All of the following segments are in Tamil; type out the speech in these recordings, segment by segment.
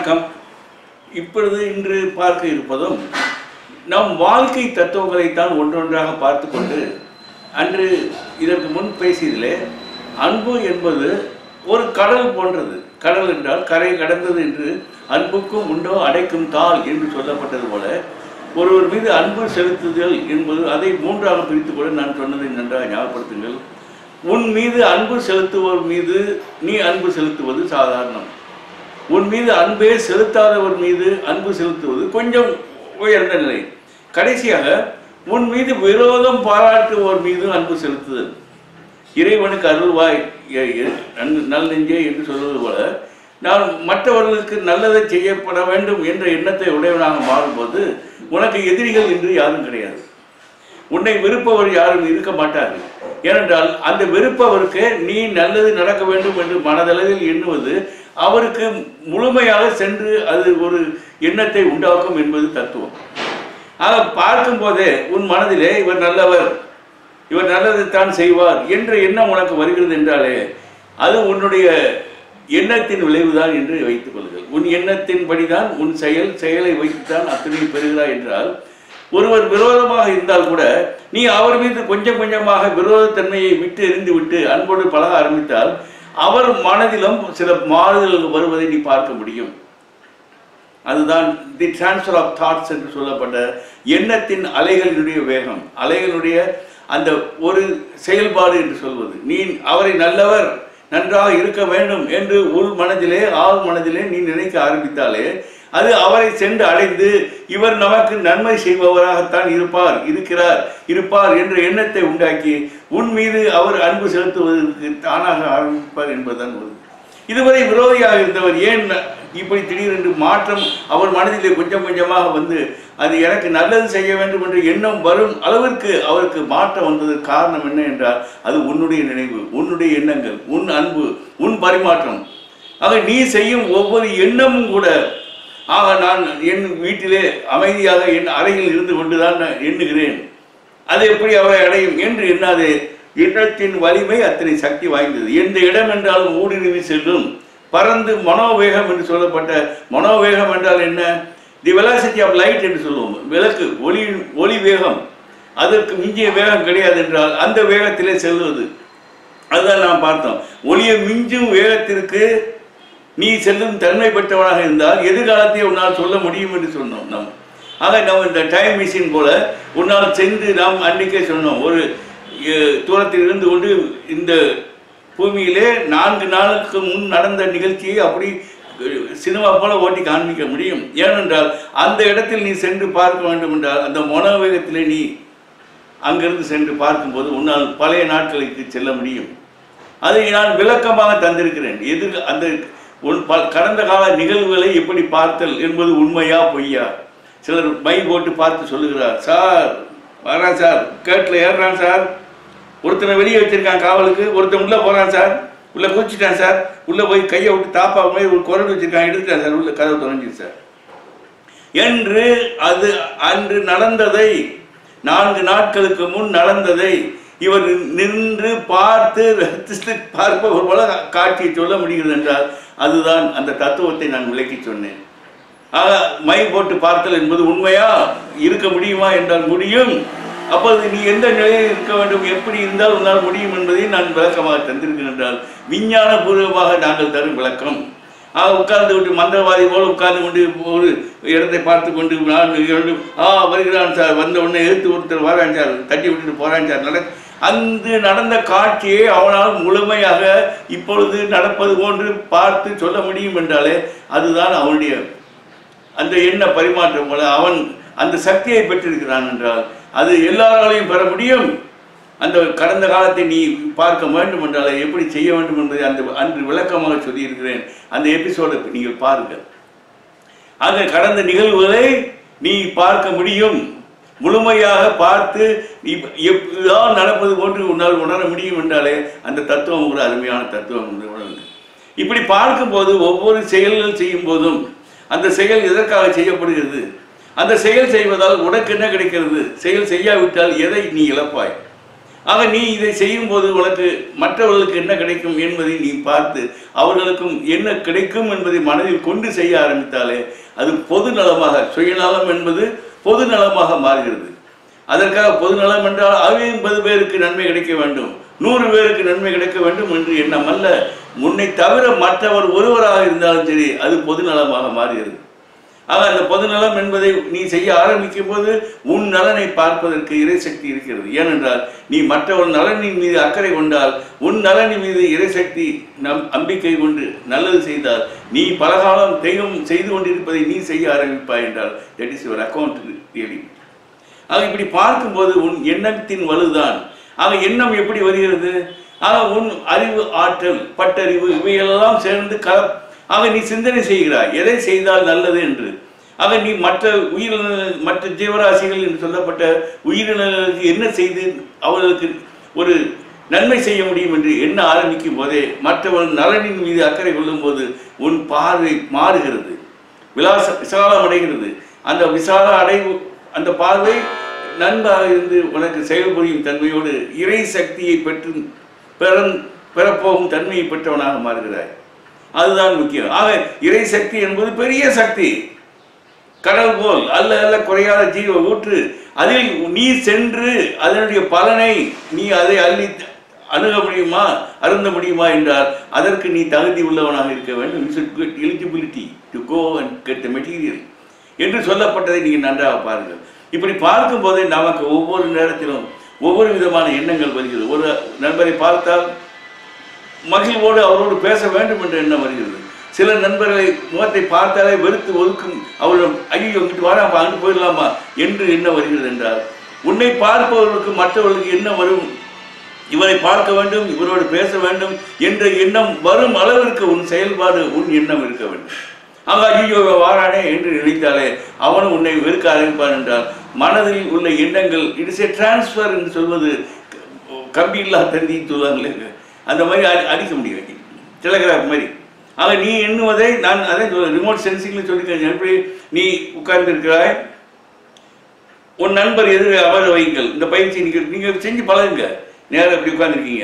வணக்கம் இப்பொழுது இன்று பார்க்க இருப்பதும் நம் வாழ்க்கை தத்துவங்களைத்தான் ஒன்றொன்றாக பார்த்து கொண்டு அன்று இதற்கு முன் பேசியதிலே அன்பு என்பது ஒரு கடல் போன்றது கடல் என்றால் கரை கடந்தது என்று அன்புக்கும் உண்டோ அடைக்கும் தாள் என்று சொல்லப்பட்டது போல ஒருவர் மீது அன்பு செலுத்துதல் என்பது அதை மூன்றாக பிரித்து கூட நான் சொன்னதை நன்றாக ஞாபகப்படுத்துங்கள் உன் மீது அன்பு செலுத்துவோர் மீது நீ அன்பு செலுத்துவது சாதாரணம் உன் மீது அன்பே செலுத்தாதவர் மீது அன்பு செலுத்துவது கொஞ்சம் உயர்ந்த நிலை கடைசியாக உன் மீது விரோதம் பாராட்டுவோர் மீது அன்பு செலுத்துதல் இறைவனுக்கு அருள்வாய் எ- எ- நன்- நல் நெஞ்சே என்று சொல்வது போல நான் மற்றவர்களுக்கு நல்லதை செய்யப்பட வேண்டும் என்ற எண்ணத்தை உடையவனாக மாறும்போது உனக்கு எதிரிகள் என்று யாரும் கிடையாது உன்னை வெறுப்பவர் யாரும் இருக்க மாட்டார்கள் ஏனென்றால் அந்த வெறுப்பவருக்கு நீ நல்லது நடக்க வேண்டும் என்று மனதளவில் எண்ணுவது அவருக்கு முழுமையாக சென்று அது ஒரு எண்ணத்தை உண்டாக்கும் என்பது தத்துவம் ஆக பார்க்கும் போதே உன் மனதிலே இவர் நல்லவர் இவர் நல்லதைத்தான் செய்வார் என்ற எண்ணம் உனக்கு வருகிறது என்றாலே அது உன்னுடைய எண்ணத்தின் விளைவுதான் என்று வைத்துக் கொள்ளுங்கள் உன் எண்ணத்தின்படிதான் உன் செயல் செயலை வைத்துத்தான் அத்தனை பெறுகிறாய் என்றால் ஒருவர் விரோதமாக இருந்தால் கூட நீ அவர் மீது கொஞ்சம் கொஞ்சமாக விரோதத்தன்மையை விட்டு எறிந்து விட்டு அன்போடு பழக ஆரம்பித்தால் அவர் மனதிலும் சில மாறுதல்கள் வருவதை நீ பார்க்க முடியும் அதுதான் தி டிரான்ஸ்ஃபர் ஆஃப் தாட்ஸ் என்று சொல்லப்பட்ட எண்ணத்தின் அலைகளினுடைய வேகம் அலைகளுடைய அந்த ஒரு செயல்பாடு என்று சொல்வது நீ அவரை நல்லவர் நன்றாக இருக்க வேண்டும் என்று உள் மனதிலே ஆள் மனதிலே நீ நினைக்க ஆரம்பித்தாலே அது அவரை சென்று அடைந்து இவர் நமக்கு நன்மை செய்பவராகத்தான் இருப்பார் இருக்கிறார் இருப்பார் என்ற எண்ணத்தை உண்டாக்கி உன் மீது அவர் அன்பு செலுத்துவதற்கு தானாக ஆரம்பிப்பார் என்பதுதான் வருது இதுவரை விரோதியாக இருந்தவர் ஏன் இப்படி திடீரென்று மாற்றம் அவர் மனதிலே கொஞ்சம் கொஞ்சமாக வந்து அது எனக்கு நல்லது செய்ய வேண்டும் என்ற எண்ணம் வரும் அளவிற்கு அவருக்கு மாற்றம் வந்ததற்கு காரணம் என்ன என்றால் அது உன்னுடைய நினைவு உன்னுடைய எண்ணங்கள் உன் அன்பு உன் பரிமாற்றம் ஆக நீ செய்யும் ஒவ்வொரு எண்ணமும் கூட ஆக நான் என் வீட்டிலே அமைதியாக என் அறையில் இருந்து கொண்டுதான் நான் எண்ணுகிறேன் அது எப்படி அவரை அடையும் என்று எண்ணாதே எண்ணத்தின் வலிமை அத்தனை சக்தி வாய்ந்தது எந்த இடம் என்றாலும் ஊடுருவி செல்லும் பறந்து மனோவேகம் என்று சொல்லப்பட்ட மனோவேகம் என்றால் என்ன தி வெலாசிட்டி ஆஃப் லைட் என்று சொல்லுவோம் விளக்கு ஒளி ஒளி வேகம் அதற்கு மிஞ்சிய வேகம் கிடையாது என்றால் அந்த வேகத்திலே செல்வது அதுதான் நாம் பார்த்தோம் ஒளியை மிஞ்சும் வேகத்திற்கு நீ செல்லும் தன்மை பெற்றவனாக இருந்தால் எதிர்காலத்தை உன்னால் சொல்ல முடியும் என்று சொன்னோம் நாம் ஆக நம்ம இந்த டைம் மிஷின் போல உன்னால் சென்று நாம் அன்றைக்கே சொன்னோம் ஒரு எ, தூரத்தில் இருந்து கொண்டு இந்த பூமியிலே நான்கு நாளுக்கு முன் நடந்த நிகழ்ச்சியை அப்படி அஹ், சினிமா போல ஓட்டி காண்பிக்க முடியும் ஏனென்றால் அந்த இடத்தில் நீ சென்று பார்க்க வேண்டும் என்றால் அந்த மனோவேகத்திலே நீ அங்கிருந்து சென்று பார்க்கும்போது உன்னால் பழைய நாட்களுக்கு செல்ல முடியும் அதை நான் விளக்கமாக தந்திருக்கிறேன் எது அந்த உன் ப- கடந்த கால நிகழ்வுகளை எப்படி பார்த்தல் என்பது உண்மையா பொய்யா சிலர் மை போட்டு பார்த்து சொல்லுகிறார் சார் வரான் சார் கேட்டில் ஏறுறான் சார் ஒருத்தனை வெளியே வச்சிருக்கான் காவலுக்கு ஒருத்தன் உள்ளே போகிறான் சார் உள்ளே குதிச்சிட்டான் சார் உள்ளே போய் கையை விட்டு தாப்பா மாதிரி ஒரு குரல் வச்சிருக்கான் எடுத்துட்டான் சார் உள்ள கதவு திறஞ்சிச்சு சார் என்று அது அன்று நடந்ததை நான்கு நாட்களுக்கு முன் நடந்ததை இவர் நின்று பார்த்து ரசித்து பார்ப்பவர் போல காட்சியை சொல்ல முடிகிறது என்றால் அதுதான் அந்த தத்துவத்தை நான் விளக்கி சொன்னேன் ஆக மை போட்டு பார்த்தல் என்பது உண்மையா இருக்க முடியுமா என்றால் முடியும் அப்போது நீ எந்த நிலையில் இருக்க வேண்டும் எப்படி இருந்தால் உன்னால் முடியும் என்பதை நான் விளக்கமாக தந்திருக்கிறேன் என்றால் விஞ்ஞான பூர்வமாக நாங்கள் தரும் விளக்கம் ஆக உட்கார்ந்து விட்டு மந்திரவாதி போல உட்கார்ந்து கொண்டு ஒரு இடத்தை பார்த்து கொண்டு நான் இரண்டு ஆ வருகிறான் சார் வந்த உடனே எழுத்து ஒருத்தர் வரான் சார் தட்டி விட்டுட்டு போறான் சார் நட அங்கு நடந்த காட்சியை அவனால் முழுமையாக இப்பொழுது நடப்பது போன்று பார்த்து சொல்ல முடியும் என்றாலே அதுதான் அவனுடைய அந்த எண்ண பரிமாற்றம் போல அவன் அந்த சக்தியை பெற்றிருக்கிறான் என்றால் அது எல்லாராலையும் பெற முடியும் அந்த கடந்த காலத்தை நீ பார்க்க வேண்டும் என்றால் எப்படி செய்ய வேண்டும் என்பதை அந்த அன்று விளக்கமாக சொல்லியிருக்கிறேன் அந்த எபிசோடை நீங்கள் பாருங்கள் அந்த கடந்த நிகழ்வுகளை நீ பார்க்க முடியும் முழுமையாக பார்த்து இப்- எப்படிதான் நடப்பது போன்று உன்னால் உணர முடியும் என்றாலே அந்த தத்துவம் ஒரு அருமையான தத்துவம் என்று உணர்ந்து இப்படி பார்க்கும்போது ஒவ்வொரு செயல்கள் செய்யும் போதும் அந்த செயல் எதற்காக செய்யப்படுகிறது அந்த செயல் செய்வதால் உனக்கு என்ன கிடைக்கிறது செயல் செய்யாவிட்டால் எதை நீ இழப்பாய் ஆக நீ இதை செய்யும் போது உனக்கு மற்றவர்களுக்கு என்ன கிடைக்கும் என்பதை நீ பார்த்து அவர்களுக்கும் என்ன கிடைக்கும் என்பதை மனதில் கொண்டு செய்ய ஆரம்பித்தாலே அது பொது நலமாக சுயநலம் என்பது பொது நலமாக மாறுகிறது அதற்காக பொது நலம் என்றால் ஐம்பது பேருக்கு நன்மை கிடைக்க வேண்டும் நூறு பேருக்கு நன்மை கிடைக்க வேண்டும் என்று எண்ணம் அல்ல முன்னை தவிர மற்றவர் ஒருவராக இருந்தாலும் சரி அது பொது நலமாக மாறுகிறது ஆக அந்த பொது நலம் என்பதை நீ செய்ய ஆரம்பிக்கும் போது உன் நலனை பார்ப்பதற்கு இறைசக்தி இருக்கிறது ஏனென்றால் நீ மற்றவர் நலனின் மீது அக்கறை கொண்டால் உன் நலனின் மீது இறைசக்தி நம் நம்பிக்கை கொண்டு நல்லது செய்தால் நீ பலகாலம் தெய்வம் செய்து கொண்டிருப்பதை நீ செய்ய ஆரம்பிப்பாய் என்றால் that is your account really ஆக இப்படி பார்க்கும்போது உன் எண்ணத்தின் வலுதான் ஆக எண்ணம் எப்படி வருகிறது ஆக உன் அறிவு ஆற்றல் பட்டறிவு இவையெல்லாம் சேர்ந்து கல ஆக நீ சிந்தனை செய்கிறாய் எதை செய்தால் நல்லது என்று ஆக நீ மற்ற உயிரின மற்ற ஜீவராசிகள் என்று சொல்லப்பட்ட உயிரினங்களுக்கு என்ன செய்து அவர்களுக்கு ஒரு நன்மை செய்ய முடியும் என்று எண்ண ஆரம்பிக்கும் போதே மற்றவன் நலனின் மீது அக்கறை கொள்ளும் போது உன் பார்வை மாறுகிறது விலாச விசாலம் அடைகிறது அந்த விசால அடைவு அந்த பார்வை நன்றாக இருந்து உனக்கு செயல்புரியும் தன்மையோடு இறை சக்தியை பெற்று பெறன் பெறப்போகும் தன்மையை பெற்றவனாக மாறுகிறாய் அதுதான் முக்கியம் ஆக இறை சக்தி என்பது பெரிய சக்தி கடல் போல் அல்ல அல்ல குறையாத ஜீவ ஊற்று அதில் நீ சென்று அதனுடைய பலனை நீ அதை அள்ளி அணுக முடியுமா அருந்த முடியுமா என்றால் அதற்கு நீ தகுதி உள்ளவனாக இருக்க வேண்டும் eligibility to go and get the material என்று சொல்லப்பட்டதை நீங்கள் நன்றாக பாருங்கள் இப்படி பார்க்கும் போதே நமக்கு ஒவ்வொரு நேரத்திலும் ஒவ்வொரு விதமான எண்ணங்கள் வருகிறது ஒரு நண்பரை பார்த்தால் மகிழ்வோடு அவரோடு பேச வேண்டும் என்ற எண்ணம் வருகிறது சில நண்பர்களை முகத்தை பார்த்தாலே வெறுத்து ஒதுக்கும் அவர்கள் ஐயோ இங்கிட்டு வாராப்பா அங்கிட்டு போயிடலாமா என்று என்ன வருகிறது என்றால் உன்னை பார்ப்பவர்களுக்கு மற்றவர்களுக்கு என்ன வரும் இவரை பார்க்க வேண்டும் இவரோடு பேச வேண்டும் என்ற எண்ணம் வரும் அளவிற்கு உன் செயல்பாடு உன் எண்ணம் இருக்க வேண்டும் ஆக ஐயோ இவன் வாரானே என்று நினைத்தாலே அவனும் உன்னை வெறுக்க ஆரம்பிப்பான் என்றால் மனதில் உள்ள எண்ணங்கள் இட்ஸ் ஏ டிரான்ஸ்ஃபர் என்று சொல்வது கம்பி இல்லா தந்தின்னு சொல்லுவாங்களே அந்த மாதிரி அடி- அடிக்க முடியும் டெலகிராஃப் மாதிரி ஆக நீ எண்ணுவதை நான் அதை ரிமோட் சென்சிங்னு சொல்லிக்கிறேன் எப்படி நீ உட்கார்ந்து இருக்கிறாய் உன் நண்பர் எதிர அமர வையுங்கள் இந்த பயிற்சி நீங்க நீங்க செஞ்சு பழகுங்க நேரா இப்படி உட்கார்ந்துருக்கீங்க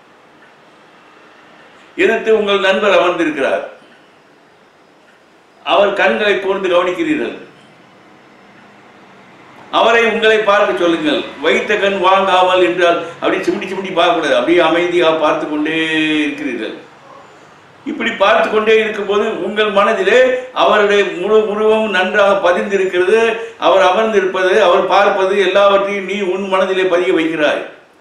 எதிர்த்து உங்கள் நண்பர் அமர்ந்திருக்கிறார் அவர் கண்களை கூர்ந்து கவனிக்கிறீர்கள் அவரை உங்களை பார்க்க சொல்லுங்கள் வைத்த கண் வாங்காமல் என்றால் அப்படி சிமிட்டி சிமிட்டி பார்க்கக்கூடாது அப்படியே அமைதியாக பார்த்து கொண்டே இருக்கிறீர்கள் இப்படி பார்த்து கொண்டே இருக்கும்போது உங்கள் மனதிலே அவருடைய முழு உருவம் நன்றாக பதிந்திருக்கிறது அவர் அமர்ந்திருப்பது அவர் பார்ப்பது எல்லாவற்றையும் நீ உன் மனதிலே பதிய வைக்கிறாய்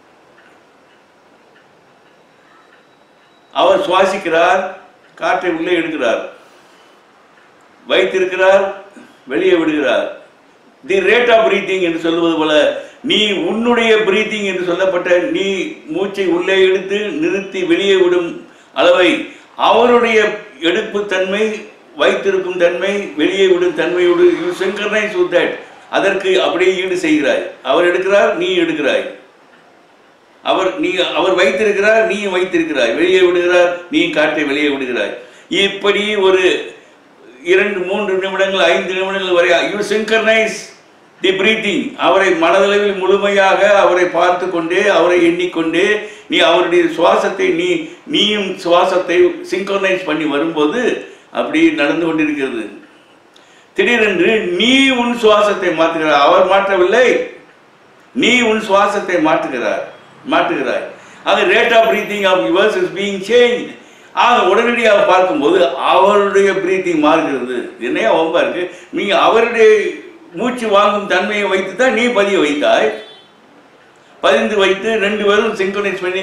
அவர் சுவாசிக்கிறார் காற்றை உள்ளே எடுக்கிறார் வைத்திருக்கிறார் வெளியே விடுகிறார் தி ரேட் ஆஃப் பிரீத்திங் என்று சொல்லுவது போல நீ உன்னுடைய பிரீத்திங் என்று சொல்லப்பட்ட நீ மூச்சை உள்ளே எடுத்து நிறுத்தி வெளியே விடும் அளவை அவருடைய எடுப்பு தன்மை வைத்திருக்கும் தன்மை வெளியே விடும் தன்மையோடு யூ சிங்கர்னைஸ் வித் தட் அதற்கு அப்படியே ஈடு செய்கிறாய் அவர் எடுக்கிறார் நீ எடுக்கிறாய் அவர் நீ அவர் வைத்திருக்கிறார் நீ வைத்திருக்கிறாய் வெளியே விடுகிறார் நீ காற்றை வெளியே விடுகிறாய் இப்படி ஒரு இரண்டு மூன்று நிமிடங்கள் ஐந்து நிமிடங்கள் வரை யூ சிங்கர்னைஸ் தி பிரீத்திங் அவரை மனதளவில் முழுமையாக அவரை பார்த்து கொண்டே அவரை எண்ணிக்கொண்டே நீ அவருடைய சுவாசத்தை நீ நீயும் சுவாசத்தை சிங்கர்னைஸ் பண்ணி வரும்போது அப்படி நடந்து கொண்டிருக்கிறது திடீரென்று நீ உன் சுவாசத்தை மாற்றுகிறாய் அவர் மாற்றவில்லை நீ உன் சுவாசத்தை மாற்றுகிறார் மாற்றுகிறாய் அது rate of breathing of yours is being change ஆக உடனடியாக பார்க்கும்போது அவருடைய பிரீத்திங் மாறுகிறது என்னையா வம்பா இருக்கு நீங்க அவருடைய மூச்சு வாங்கும் தன்மையை வைத்து தான் நீ பதிய வைத்தாய் பதிந்து வைத்து ரெண்டு பேரும் சிங்க்ரனைஸ் பண்ணி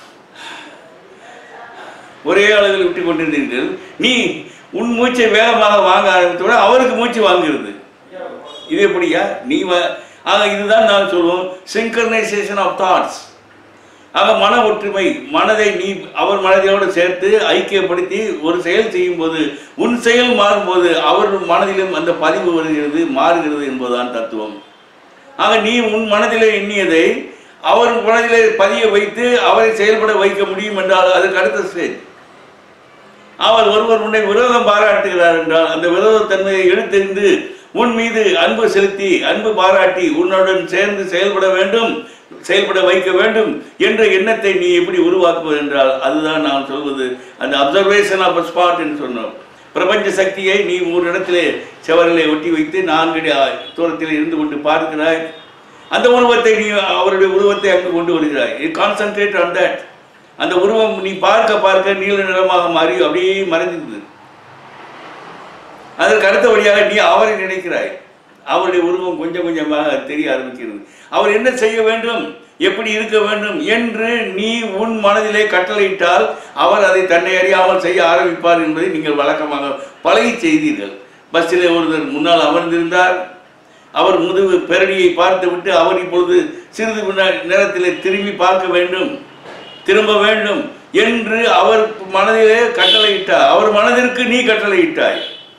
ஒரே அளவில் விட்டு கொண்டிருந்தீர்கள் நீ உன் மூச்சை வேகமாக வாங்க ஆரம்பித்தோட அவருக்கு மூச்சு வாங்குகிறது இது எப்படியா நீ வ- ஆக இதுதான் நான் சொல்லுவோம் சிங்கர்னைசேஷன் ஆஃப் தாட்ஸ் ஆக மன ஒற்றுமை மனதை நீ அவர் மனதோடு சேர்த்து ஐக்கியப்படுத்தி ஒரு செயல் செய்யும்போது உன் செயல் மாறும்போது அவர் மனதிலும் அந்த பதிவு வருகிறது மாறுகிறது என்பதுதான் தத்துவம் ஆக நீ உன் மனதிலே எண்ணியதை அவர் மனதிலே பதிய வைத்து அவரை செயல்பட வைக்க முடியும் என்றால் அதுக்கு அடுத்த ஸ்டேஜ் அவர் ஒருவர் உன்னை விரோதம் பாராட்டுகிறார் என்றால் அந்த விரோதத்தன்மையை எடுத்தெறிந்து உன் மீது அன்பு செலுத்தி அன்பு பாராட்டி உன்னுடன் சேர்ந்து செயல்பட வேண்டும் செயல்பட வைக்க வேண்டும் என்ற எண்ணத்தை நீ எப்படி உருவாக்குவது என்றால் அதுதான் நான் சொல்வது அந்த அப்சர்வேஷன் ஆஃப் ஸ்பாட் என்று சொன்னோம் பிரபஞ்ச சக்தியை நீ ஒரு இடத்திலே செவரிலே ஒட்டி வைத்து நான்கு அடி ஆ- தூரத்தில் இருந்து கொண்டு பார்க்கிறாய் அந்த உருவத்தை நீ அவருடைய உருவத்தை அங்கு கொண்டு வருகிறாய் கான்சன்ட்ரேட் ஆன் தட் அந்த உருவம் நீ பார்க்க பார்க்க நீல நிறமாக மாறி அப்படியே மறைஞ்சிருது அதற்கு அடுத்தபடியாக நீ அவரை நினைக்கிறாய் அவருடைய உருவம் கொஞ்சம் கொஞ்சமாக தெரிய ஆரம்பிக்கிறது அவர் என்ன செய்ய வேண்டும் எப்படி இருக்க வேண்டும் என்று நீ உன் மனதிலே கட்டளையிட்டால் அவர் அதை தன்னை அறியாமல் செய்ய ஆரம்பிப்பார் என்பதை நீங்கள் வழக்கமாக பழகி செய்தீர்கள் பஸ்ஸிலே ஒருவர் முன்னால் அமர்ந்திருந்தார் அவர் முதுகு பெரடியை பார்த்துவிட்டு அவர் இப்பொழுது சிறிது முன்னா- நேரத்திலே திரும்பி பார்க்க வேண்டும் திரும்ப வேண்டும் என்று அவர் மனதிலே கட்டளையிட்டார் அவர் மனதிற்கு நீ கட்டளையிட்டாய்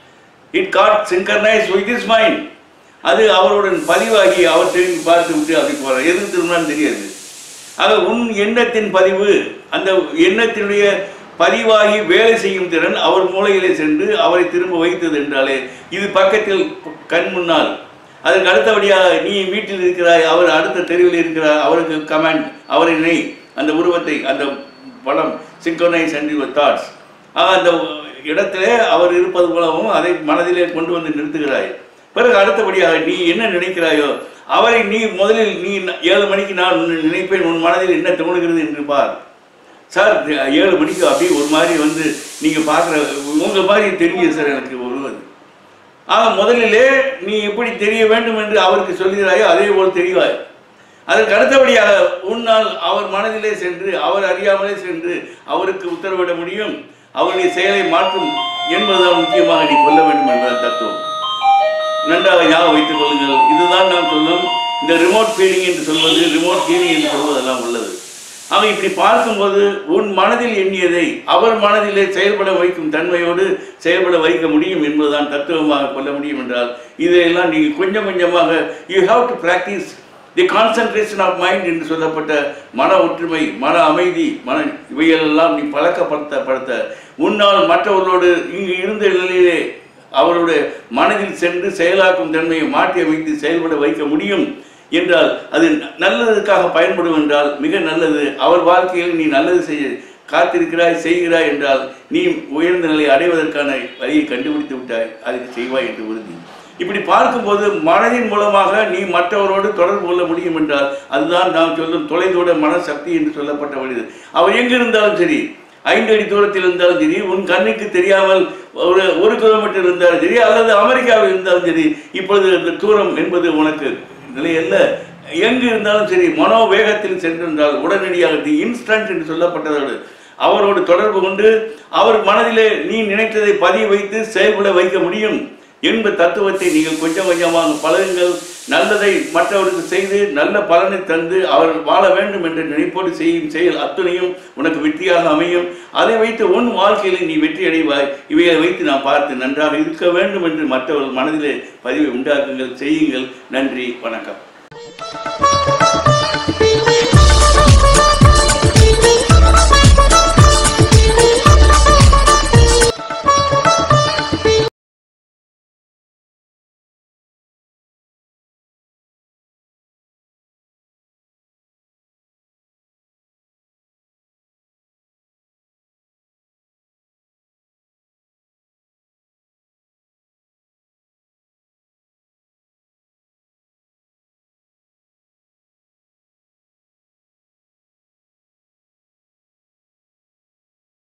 it got synchronise with is mind அது அவருடன் பதிவாகி அவர் திரும்பி பார்த்து விட்டு அப்படி போகிறார் எது திரும்பினான்னு தெரியாது ஆக உன் எண்ணத்தின் பதிவு அந்த எண்ணத்தினுடைய பதிவாகி வேலை செய்யும் திறன் அவர் மூளையிலே சென்று அவரை திரும்ப வைத்தது என்றாலே இது பக்கத்தில் கண் முன்னால் அதற்கு அடுத்தபடியாக நீ வீட்டில் இருக்கிறாய் அவர் அடுத்த தெருவில் இருக்கிறார் அவருக்கு கமாண்ட் அவரை நினை அந்த உருவத்தை அந்த படம் சிங்க்ரோனைஸ் அண்ட் யுவர் தாட்ஸ் ஆக அந்த இடத்திலே அவர் இருப்பது போலவும் அதை மனதிலே கொண்டு வந்து நிறுத்துகிறாய் பிறகு அடுத்தபடியாக நீ என்ன நினைக்கிறாயோ அவரை நீ முதலில் நீ ஏழு மணிக்கு நான் உன்னை நினைப்பேன் உன் மனதில் என்ன தோணுகிறது என்று பார் சார் ஏழு மணிக்கு அப்படியே ஒரு மாதிரி வந்து நீங்கள் பார்க்குற உங்கள் மாதிரி தெரியுது சார் எனக்கு ஒருவர் ஆக முதலிலே நீ எப்படி தெரிய வேண்டும் என்று அவருக்கு சொல்கிறாயோ அதே போல் தெரிவாய் அதற்கு அடுத்தபடியாக உன்னால் அவர் மனதிலே சென்று அவர் அறியாமலே சென்று அவருக்கு உத்தரவிட முடியும் அவருடைய செயலை மாற்றும் என்பதுதான் முக்கியமாக நீ கொள்ள வேண்டும் என்பது தத்துவம் நன்றாக ஞாபகம் வைத்துக் கொள்ளுங்கள் இதுதான் நான் சொல்லும் இந்த ரிமோட் ஃபீலிங் என்று சொல்வது ரிமோட் ஹீலிங் என்று சொல்வதெல்லாம் உள்ளது ஆக இப்படி பார்க்கும்போது உன் மனதில் எண்ணியதை அவர் மனதிலே செயல்பட வைக்கும் தன்மையோடு செயல்பட வைக்க முடியும் என்பதுதான் தத்துவமாக கொள்ள முடியும் என்றால் இதையெல்லாம் நீங்கள் கொஞ்சம் கொஞ்சமாக you have to practise the concentration of mind என்று சொல்லப்பட்ட மன ஒற்றுமை மன அமைதி மன இவையெல்லாம் நீ பழக்கப்படுத்த படுத்த உன்னால் மற்றவர்களோடு இங்கு இருந்த நிலையிலே அவருடைய மனதில் சென்று செயலாக்கும் தன்மையை மாற்றி அமைத்து செயல்பட வைக்க முடியும் என்றால் அது நல்லதுக்காக பயன்படும் என்றால் மிக நல்லது அவர் வாழ்க்கையில் நீ நல்லது செய்ய காத்திருக்கிறாய் செய்கிறாய் என்றால் நீ உயர்ந்த நிலையை அடைவதற்கான வழியை கண்டுபிடித்து விட்டாய் அதுக்கு செய்வாய் என்று உறுதி இப்படி பார்க்கும்போது மனதின் மூலமாக நீ மற்றவரோடு தொடர்பு கொள்ள முடியும் என்றால் அதுதான் நாம் சொல்லும் தொலைதூர மனசக்தி என்று சொல்லப்பட்ட வழி அவர் எங்க இருந்தாலும் சரி ஐந்து அடி தூரத்தில் இருந்தாலும் சரி உன் கண்ணுக்கு தெரியாமல் ஒரு ஒரு கிலோமீட்டர் இருந்தாலும் சரி அல்லது அமெரிக்காவில் இருந்தாலும் சரி இப்பொழுது இந்த தூரம் என்பது உனக்கு நிலையல்ல எங்கு இருந்தாலும் சரி மனோ வேகத்தில் சென்றிருந்தால் உடனடியாக தி இன்ஸ்டன்ட் என்று சொல்லப்பட்டதோடு அவரோடு தொடர்பு கொண்டு அவர் மனதிலே நீ நினைத்ததை பதிய வைத்து செயல்பட வைக்க முடியும் என்ப தத்துவத்தை நீங்கள் கொஞ்சம் கொஞ்சமாக பழகுங்கள் நல்லதை மற்றவருக்கு செய்து நல்ல பலனை தந்து அவர் வாழ வேண்டும் என்ற நினைப்போடு செய்யும் செயல் அத்துணையும் உனக்கு வெற்றியாக அமையும் அதை வைத்து உன் வாழ்க்கையில் நீ வெற்றி அடைவாய் இவையை வைத்து நான் பார்த்து நன்றாக இருக்க வேண்டும் என்று மற்றவர்கள் மனதிலே பதிவை உண்டாக்குங்கள் செய்யுங்கள் நன்றி வணக்கம்